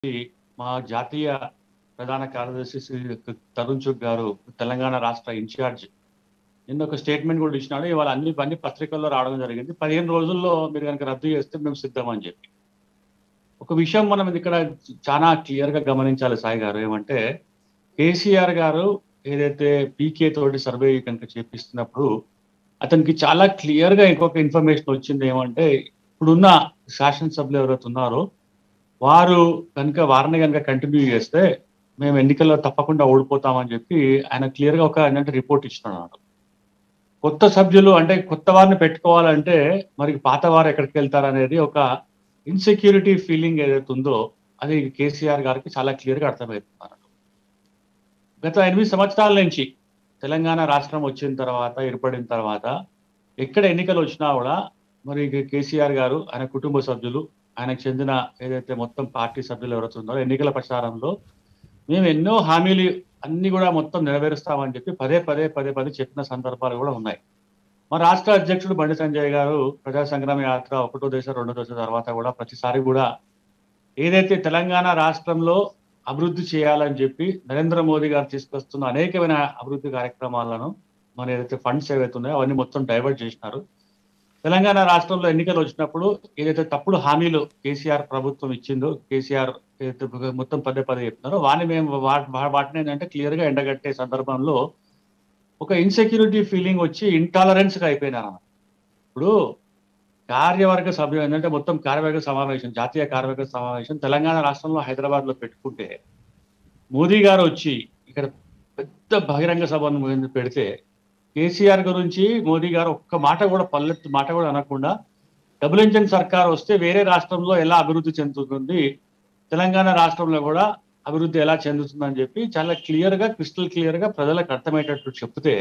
మా జాతీయ ప్రధాన కార్యదర్శి శ్రీ తరుణ్ చుక్ గారు తెలంగాణ రాష్ట్ర ఇన్ఛార్జ్ నిన్న ఒక స్టేట్మెంట్ కూడా ఇచ్చినాడు ఇవాళ అన్ని అన్ని పత్రికల్లో రావడం జరిగింది పదిహేను రోజుల్లో మీరు కనుక రద్దు చేస్తే మేము సిద్ధం అని చెప్పి ఒక విషయం మనం ఇక్కడ చాలా క్లియర్ గా గమనించాలి సాయి గారు ఏమంటే కేసీఆర్ గారు ఏదైతే పీకే తోటి సర్వే కనుక చేపిస్తున్నప్పుడు అతనికి చాలా క్లియర్ గా ఇంకొక ఇన్ఫర్మేషన్ వచ్చింది ఏమంటే ఇప్పుడున్న శాసనసభ్యులు ఎవరైతే ఉన్నారో వారు కనుక వారిని కనుక కంటిన్యూ చేస్తే మేము ఎన్నికల్లో తప్పకుండా ఓడిపోతామని చెప్పి ఆయన క్లియర్ గా ఒక ఏంటంటే రిపోర్ట్ ఇచ్చినాడు కొత్త సభ్యులు అంటే కొత్త వారిని పెట్టుకోవాలంటే మరి పాత వారు ఎక్కడికి వెళ్తారనేది ఒక ఇన్సెక్యూరిటీ ఫీలింగ్ ఏదైతే ఉందో అది కేసీఆర్ గారికి చాలా క్లియర్ గా అర్థమవుతున్నారు గత ఎనిమిది సంవత్సరాల నుంచి తెలంగాణ రాష్ట్రం వచ్చిన తర్వాత ఏర్పడిన తర్వాత ఎక్కడ ఎన్నికలు వచ్చినా కూడా మరి కేసీఆర్ గారు ఆయన కుటుంబ సభ్యులు ఆయనకు చెందిన ఏదైతే మొత్తం పార్టీ సభ్యులు ఎవరైతే ఉన్నారో ఎన్నికల ప్రచారంలో మేము ఎన్నో హామీలు అన్ని కూడా మొత్తం నెరవేరుస్తామని చెప్పి పదే పదే పదే పదే చెప్పిన సందర్భాలు కూడా ఉన్నాయి మా రాష్ట్ర అధ్యక్షుడు బండి సంజయ్ గారు ప్రజా సంగ్రామ యాత్ర ఒకటో దశ రెండో దశ తర్వాత కూడా ప్రతిసారి కూడా ఏదైతే తెలంగాణ రాష్ట్రంలో అభివృద్ధి చేయాలని చెప్పి నరేంద్ర మోదీ గారు తీసుకొస్తున్న అనేకమైన అభివృద్ధి కార్యక్రమాలను మన ఏదైతే ఫండ్స్ ఏవైతే ఉన్నాయో అవన్నీ మొత్తం డైవర్ట్ చేసినారు తెలంగాణ రాష్ట్రంలో ఎన్నికలు వచ్చినప్పుడు ఏదైతే తప్పుడు హామీలు కేసీఆర్ ప్రభుత్వం ఇచ్చిందో కేసీఆర్ ఏదైతే మొత్తం పదే పదే చెప్తున్నారో వాటిని మేము వాటిని ఏంటంటే క్లియర్ గా ఎండగట్టే సందర్భంలో ఒక ఇన్సెక్యూరిటీ ఫీలింగ్ వచ్చి ఇంటాలరెన్స్ గా అయిపోయినారు ఇప్పుడు కార్యవర్గ సభ్యులు ఏంటంటే మొత్తం కార్యవర్గ సమావేశం జాతీయ కార్యవర్గ సమావేశం తెలంగాణ రాష్ట్రంలో హైదరాబాద్ లో పెట్టుకుంటే మోదీ గారు వచ్చి ఇక్కడ పెద్ద బహిరంగ సభను పెడితే కేసీఆర్ గురించి మోదీ గారు ఒక్క మాట కూడా పల్లెత్తు మాట కూడా అనకుండా డబుల్ ఇంజన్ సర్కార్ వస్తే వేరే రాష్ట్రంలో ఎలా అభివృద్ధి చెందుతుంది తెలంగాణ రాష్ట్రంలో కూడా అభివృద్ధి ఎలా చెందుతుందని చెప్పి చాలా క్లియర్ గా క్రిస్టల్ క్లియర్ గా ప్రజలకు అర్థమయ్యేటట్టు చెప్తే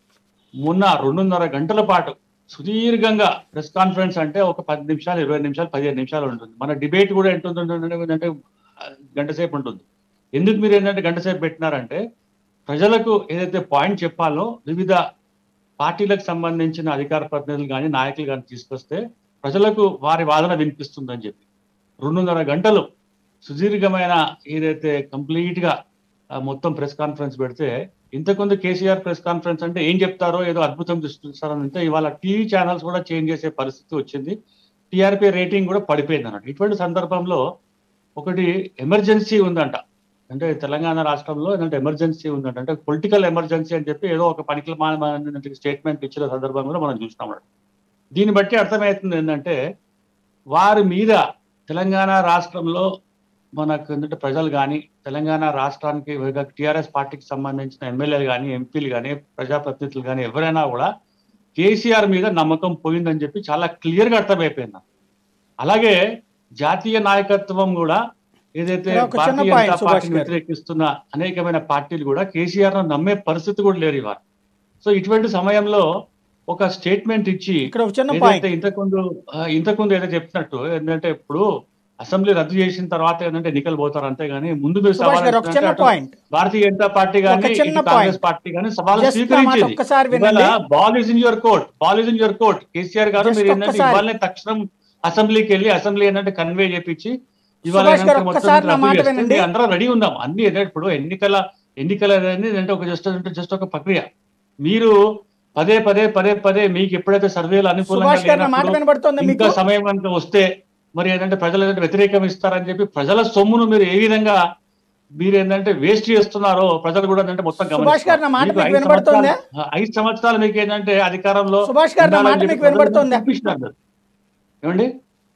మొన్న రెండున్నర గంటల పాటు సుదీర్ఘంగా ప్రెస్ కాన్ఫరెన్స్ అంటే ఒక పది నిమిషాలు ఇరవై నిమిషాలు పదిహేను నిమిషాలు ఉంటుంది మన డిబేట్ కూడా ఎంత ఉంటుంది అంటే గంట సేపు ఉంటుంది ఎందుకు మీరు ఏంటంటే గంట సేపు పెట్టినారంటే ప్రజలకు ఏదైతే పాయింట్ చెప్పాలో వివిధ పార్టీలకు సంబంధించిన అధికార ప్రతినిధులు కానీ నాయకులు కానీ తీసుకొస్తే ప్రజలకు వారి వాదన వినిపిస్తుందని చెప్పి రెండున్నర గంటలు సుదీర్ఘమైన ఏదైతే కంప్లీట్ గా మొత్తం ప్రెస్ కాన్ఫరెన్స్ పెడితే ఇంతకుముందు కేసీఆర్ ప్రెస్ కాన్ఫరెన్స్ అంటే ఏం చెప్తారో ఏదో అద్భుతం చూస్తారంటే ఇవాళ టీవీ ఛానల్స్ కూడా చేంజ్ చేసే పరిస్థితి వచ్చింది టీఆర్పీ రేటింగ్ కూడా పడిపోయింది అన్నట్టు ఇటువంటి సందర్భంలో ఒకటి ఎమర్జెన్సీ ఉందంట అంటే తెలంగాణ రాష్ట్రంలో ఏంటంటే ఎమర్జెన్సీ ఉందంట అంటే పొలిటికల్ ఎమర్జెన్సీ అని చెప్పి ఏదో ఒక పనికి స్టేట్మెంట్ ఇచ్చిన సందర్భంలో మనం చూసినాం దీన్ని బట్టి అర్థమవుతుంది ఏంటంటే వారి మీద తెలంగాణ రాష్ట్రంలో మనకు ఏంటంటే ప్రజలు కానీ తెలంగాణ రాష్ట్రానికి టిఆర్ఎస్ పార్టీకి సంబంధించిన ఎమ్మెల్యేలు కానీ ఎంపీలు కానీ ప్రజాప్రతినిధులు కానీ ఎవరైనా కూడా కేసీఆర్ మీద నమ్మకం పోయిందని చెప్పి చాలా క్లియర్ గా అర్థమైపోయింది అలాగే జాతీయ నాయకత్వం కూడా ఏదైతే భారతీయ జనతా పార్టీని వ్యతిరేకిస్తున్న అనేకమైన పార్టీలు కూడా కేసీఆర్ నమ్మే పరిస్థితి కూడా లేరు ఇవాళ సో ఇటువంటి సమయంలో ఒక స్టేట్మెంట్ ఇచ్చి ఏదైతే ఇంతకుముందు ఇంతకుముందు ఏదైతే చెప్తున్నట్టు ఏంటంటే ఇప్పుడు అసెంబ్లీ రద్దు చేసిన తర్వాత ఏంటంటే ఎన్నికలు పోతారు అంతేగాని ముందు మీరు సవాల్ భారతీయ జనతా పార్టీ కానీ కాంగ్రెస్ పార్టీ కానీ సవాల్ స్వీకరించింది ball is in your court ball is in your court KCR garu మీరు ఏంటంటే ఇవాళ తక్షణం అసెంబ్లీకి వెళ్ళి అసెంబ్లీ ఏంటంటే కన్వే చేపించి ఇవాళ అందరూ రెడీ ఉందాం అన్ని ఇప్పుడు ఎన్నికల ఎన్నికల అంటే ఒక జస్ట్ జస్ట్ ఒక ప్రక్రియ మీరు పదే పదే పదే పదే మీకు ఎప్పుడైతే సర్వేలు అనుకూలంగా ఇంకా సమయం కనుక వస్తే మరి ఏంటంటే ప్రజలు ఏంటంటే వ్యతిరేకం ఇస్తారని చెప్పి ప్రజల సొమ్మును మీరు ఏ విధంగా మీరు ఏంటంటే వేస్ట్ చేస్తున్నారో ప్రజలు కూడా ఏంటంటే మొత్తం వినబడుతుంది ఐదు సంవత్సరాలు మీకు ఏంటంటే అధికారంలో సుభాష్ గారు వినబడుతుంది ఏమండి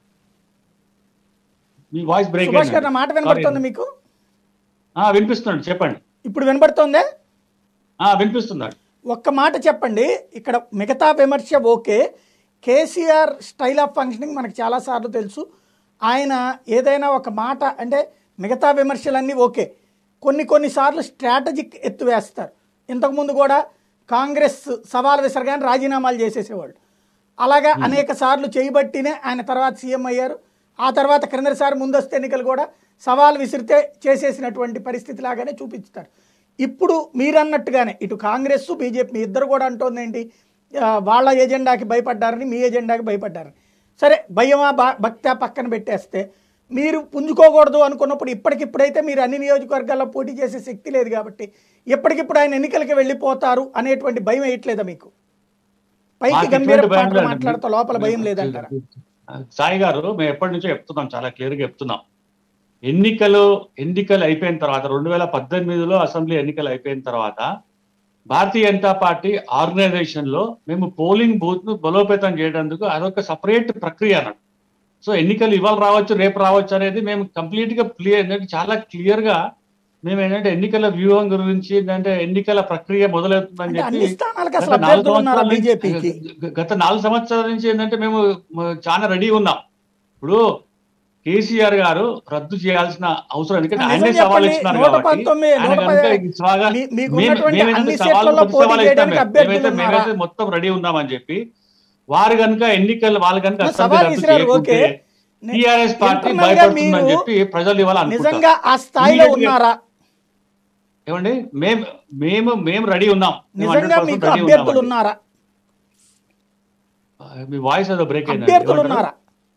మీ వాయిస్ బ్రేక్ సుభాష్ గారు మాట వినబడుతుంది మీకు వినిపిస్తున్నాడు చెప్పండి ఇప్పుడు వినబడుతుందా వినిపిస్తున్నాడు ఒక్క మాట చెప్పండి ఇక్కడ మిగతా విమర్శ okay KCR style of functioning మనకు చాలాసార్లు తెలుసు ఆయన ఏదైనా ఒక మాట అంటే మిగతా విమర్శలన్నీ ఓకే కొన్ని కొన్నిసార్లు స్ట్రాటజిక్ ఎత్తు వేస్తారు ఇంతకుముందు కూడా కాంగ్రెస్ సవాల్ విసరగానే రాజీనామాలు చేసేసేవాళ్ళు అలాగా అనేక సార్లు చేయబట్టినే ఆయన తర్వాత సీఎం అయ్యారు ఆ తర్వాత క్రిందసారి ముందస్తు ఎన్నికలు కూడా సవాల్ విసిరితే చేసేసినటువంటి పరిస్థితి లాగానే చూపిస్తారు ఇప్పుడు మీరన్నట్టుగానే ఇటు కాంగ్రెస్ బీజేపీ మీ ఇద్దరు కూడా అంటోంది ఏంటి వాళ్ళ ఎజెండాకి భయపడ్డారని మీ ఎజెండాకి భయపడ్డారని సరే భయమా భక్త పక్కన పెట్టేస్తే మీరు పుంజుకోకూడదు అనుకున్నప్పుడు ఇప్పటికిప్పుడైతే మీరు అన్ని నియోజకవర్గాల్లో పోటీ చేసే శక్తి లేదు కాబట్టి ఎప్పటికిప్పుడు ఆయన ఎన్నికలకి వెళ్ళిపోతారు అనేటువంటి భయం వేయట్లేదా మీకు పైకి మాకు గంభీర ఎటువంటి భయం మాటలు లేదండి. మాట్లాడుతూ లోపల భయం లేదంటారా సాయి గారు మేము ఎప్పటి నుంచో చెప్తున్నాం చాలా క్లియర్ గా చెప్తున్నాం ఎన్నికలు ఎన్నికలు అయిపోయిన తర్వాత రెండు వేల పద్దెనిమిదిలో అసెంబ్లీ ఎన్నికలు అయిపోయిన తర్వాత భారతీయ జనతా పార్టీ ఆర్గనైజేషన్ లో మేము పోలింగ్ బూత్ ను బలోపేతం చేయడానికి అదొక సపరేట్ ప్రక్రియ అన్నట్టు సో ఎన్నికలు ఇవాళ రావచ్చు రేపు రావచ్చు అనేది మేము కంప్లీట్ గా క్లియర్ ఏంటంటే చాలా క్లియర్ గా మేము ఏంటంటే ఎన్నికల వ్యూహం గురించి ఏంటంటే ఎన్నికల ప్రక్రియ మొదలవుతుందని అంటే చెప్పి అన్ని స్థానాలకు గత అసలు నాలుగు అభ్యర్థులు ఉన్నారా సంవత్సరాల నుంచి- బీజేపీకి గ- గత నాలుగు సంవత్సరాల నుంచి ఏంటంటే మేము మ- చాలా రెడీ ఉన్నాం ఇప్పుడు కేసీఆర్ గారు రద్దు చేయాల్సిన అవసరం ఎందుకంటే నిజం ఆయనే సవాల్ చెప్పండి, ఇచ్చినారు నూట కాబట్టి పంతొమ్మిది, ఆయన నూట కనుక పది- ఈ సవాగా- మీ- మీకు మేము- ఉన్నటువంటి మేమైతే అన్ని సవాలు సీట్లలో ప్రతి పోటీ సవాలు చేయడానికి ఇస్తాం. అభ్యర్థులు మేమైతే ఉన్నారా? మేమైతే మొత్తం రెడీ ఉన్నామని చెప్పి వారు కనుక ఎన్నికలు వాళ్ళు కనుక నా అసెంబ్లీ సవాల్ రద్దు విసిరారు, చేయకుంటే ఓకే. నే- టీఆర్ఎస్ పార్టీ internal గా భయపడుతుందని మీరు చెప్పి ప్రజలు ఇవాళ అనుకుంటారు నిజంగా ఆ స్థాయిలో Immediate గా- ఉన్నారా ఏమండి మేము మేము మేము రెడీ ఉన్నాం మేము నిజంగా 100% మీకు రెడీ అభ్యర్థులు ఉన్నామండి. ఉన్నారా మీ వాయిస్ ఏదో బ్రేక్ అయింది అభ్యర్థులు ఉన్నారా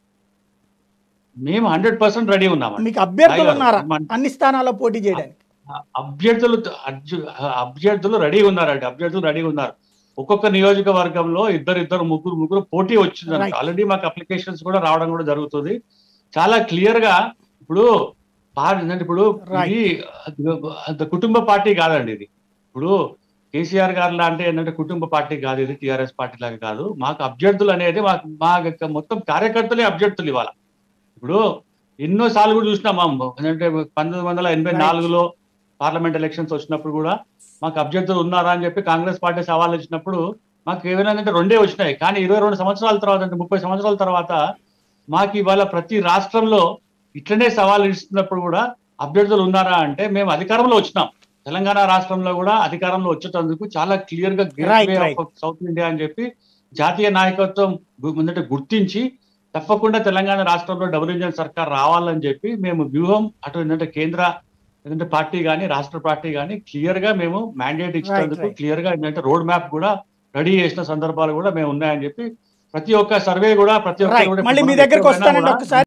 మేము హండ్రెడ్ పర్సెంట్ రెడీ ఉన్నామండి మీకు అభ్యర్థులు సాయి ఉన్నారా గారు, మన- అన్ని స్థానాల్లో పోటీ చేయడానికి అభ్యర్థులు అర్జు- అభ్యర్థులు రెడీ ఉన్నారండి అభ్యర్థులు రెడీ ఉన్నారు ఒక్కొక్క నియోజకవర్గంలో ఇద్దరు ఇద్దరు ముగ్గురు ముగ్గురు పోటీ వచ్చిందంట Right. ఆల్రెడీ మాకు అప్లికేషన్స్ కూడా రావడం కూడా జరుగుతుంది చాలా క్లియర్ గా ఇప్పుడు పా- ఏంటంటే ఇప్పుడు Right. ఇది అంత కుటుంబ పార్టీ కాదండి ఇది ఇప్పుడు కేసీఆర్ గారు లాంటి ఏంటంటే కుటుంబ పార్టీ కాదు ఇది టిఆర్ఎస్ పార్టీ లాగా కాదు మాకు అభ్యర్థులు అనేది మాకు మా యొక్క మొత్తం కార్యకర్తలే అభ్యర్థులు ఇవాళ ఇప్పుడు ఎన్నో సార్లు కూడా చూసినాం మనం ఏంటంటే పంతొమ్మిది వందల ఎనభై Right. నాలుగులో పార్లమెంట్ ఎలక్షన్స్ వచ్చినప్పుడు కూడా మాకు అభ్యర్థులు ఉన్నారా అని చెప్పి కాంగ్రెస్ పార్టీ సవాల్ ఇచ్చినప్పుడు మాకు ఏమైనా అంటే రెండే వచ్చినాయి కానీ ఇరవై రెండు సంవత్సరాల తర్వాత అంటే ముప్పై సంవత్సరాల తర్వాత మాకు ఇవాళ ప్రతి రాష్ట్రంలో ఇట్లనే సవాల్ ఇస్తున్నప్పుడు కూడా అభ్యర్థులు ఉన్నారా అంటే మేము అధికారంలో వచ్చినాం తెలంగాణ రాష్ట్రంలో కూడా అధికారంలో వచ్చేటందుకు చాలా క్లియర్ గా Right, gate right. South India అని చెప్పి జాతీయ నాయకత్వం గు- ముందట గుర్తించి తప్పకుండా తెలంగాణ రాష్ట్రంలో డబుల్ ఇంజన్ సర్కార్ రావాలని చెప్పి మేము వ్యూహం అటు ఏంటంటే కేంద్ర ఏంటంటే పార్టీ కానీ రాష్ట్ర పార్టీ కానీ క్లియర్ గా మేము మ్యాండేట్ ఇచ్చినందుకు right. క్లియర్ గా ఏంటంటే రోడ్ మ్యాప్ కూడా రెడీ చేసిన సందర్భాలు కూడా మేము ఉన్నాయని చెప్పి ప్రతి ఒక్క సర్వే కూడా ప్రతి ఒక్క రైట్ మళ్ళీ మీ దగ్గరకు వస్తానండి ఒక్కసారి